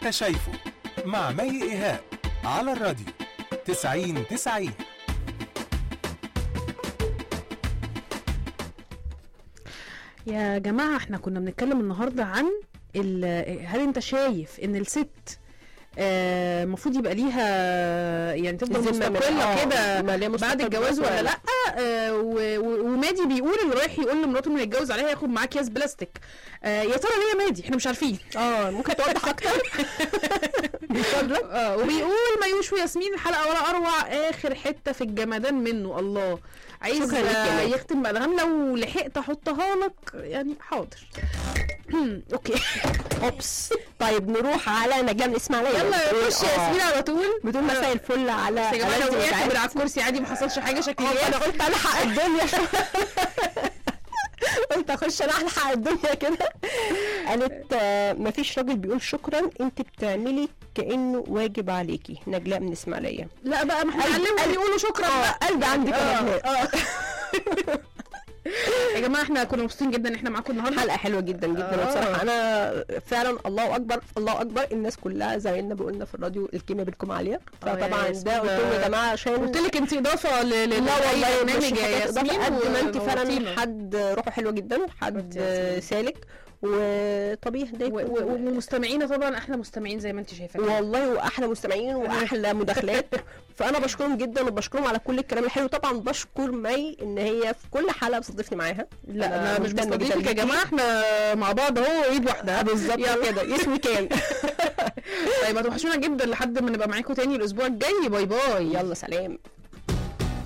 انت شايفه مع مي ايهاب على الراديو 90 90 يا جماعة احنا كنا بنتكلم النهاردة عن ال- هل انت شايف ان الست آه، المفروض يبقى ليها يعني تفضل ذمة من- مستقلة آه، كده ما ليها بعد مستقبل الجواز ولا ولا لا؟ لا آه، و- و- ومادي بيقول اللي رايح يقول لمراته انه يتجوز عليها ياخد معاه اكياس بلاستيك آه، يا ترى ليه يا مادي احنا مش عارفين اه ممكن توضح اكتر اه وبيقول ميوش وياسمين الحلقه ولا اروع اخر حته في الجمدان منه الله عايز شكرا ليك يا آه، مادي. يختم بألغام لو لحقت احطها لك يعني حاضر اوكي اوبس طيب نروح على نجلاء من اسماعيليه يلا بتقول- خش يا آه، ياسمين على طول بتقول مساء الفل على يا جماعه ألذ لو وقعت وسعادة. من على الكرسي عادي ما حصلش حاجه شكلي اه ايه انا قلت الحق الدنيا قلت اخش انا الحق الدنيا كده قالت آه، مفيش راجل بيقول شكرا انت بتعملي كانه واجب عليكي نجلاء من اسماعيليه لا بقى ما احنا قلب- علمهم قلب- يقولوا شكرا اه بقى قلبي عندك يا آه، نجلاء آه. يا جماعه احنا كنا مبسوطين جدا ان احنا معاكم النهارده حلقه حلوه جدا جدا آه. بصراحه انا فعلا الله اكبر الله اكبر الناس كلها زمايلنا بيقولنا في الراديو الكيمياء بينكم عاليه آه يا فطبعا ياسمين، ده قلت لهم يا جماعه عشان قلت لك انت اضافه ل ل- لا لأي والله مش برنامج يا حكاية ياسمين إضافة قد ما انت فعلا ونورتينا. حد روحه حلوه جدا حد حبيبتي يا ياسمين. سالك وطبيعي ده و- يكون- و- ومستمعينا طبعا احلى مستمعين زي ما انت شايفه كده. والله واحلى مستمعين واحلى مداخلات فانا بشكرهم جدا وبشكرهم على كل الكلام الحلو طبعا بشكر مي ان هي في كل حلقه بتستضيفني معاها لا انا مش ممتنة جداً بستضيفك يا ليكي. جماعه احنا مع بعض اهو ايد واحده بالظبط يلا. كده يس وي كان طيب هتوحشونا جدا لحد ما نبقى معاكم تاني الاسبوع الجاي باي باي يلا سلام